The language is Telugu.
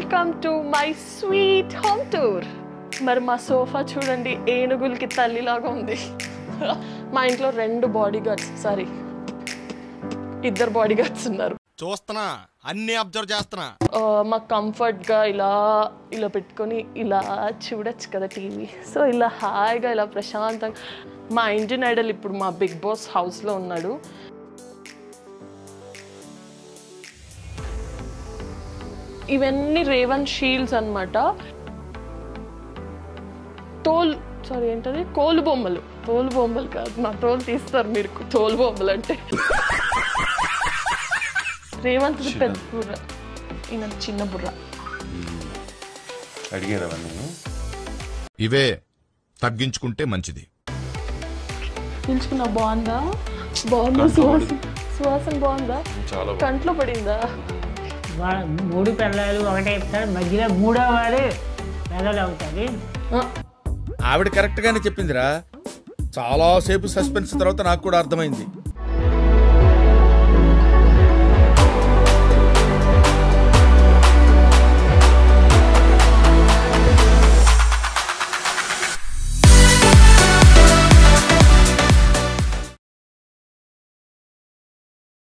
welcome to my sweet home tour మరి మా సోఫా చూడండి ఏనుగులకి తల్లిలాగా ఉంది మా ఇంట్లో రెండు బాడీ గార్డ్స్ సారీ ఇద్దరు బాడీ గార్డ్స్ ఉన్నారు చూస్తున్నా అన్ని అబ్జర్వ్ చేస్తున్నా ఆ, మాకు కంఫర్ట్గా ఇలా ఇలా పెట్టుకొని ఇలా చూడొచ్చు కదా టీవీ సో ఇలా హాయిగా ఇలా ప్రశాంతంగా మా ఇండియన్ ఐడల్ ఇప్పుడు మా బిగ్ బాస్ హౌస్లో ఉన్నాడు ఇవన్నీ రేవన్ షీల్డ్స్ అన్నమాట తోల్ సారీ ఏంటది కోలు బొమ్మలు తోలు బొమ్మలు కాదు నా తోలు తీస్తారు మీరు తోలు బొమ్మలు అంటే రేవంత్ పెద్ద బుర్ర ఈయన చిన్న బుర్ర అడిగారు అవన్నీ ఇవే తగ్గించుకుంటే మంచిది పిలుచుకున్నా బాగుందా బాగుందా సువాసన సువాసన బాగుందా చాలా కంట్లో పడిందా వా- మూడు పిల్లలు ఒకటే చెప్తారు మధ్యలో మూడో వాడు పెద్దలు అవుతుంది ఆ, ఆవిడ కరెక్ట్ గానే చెప్పిందిరా చాలా సేపు సస్పెన్స్ తర్వాత నాకు కూడా అర్థమైంది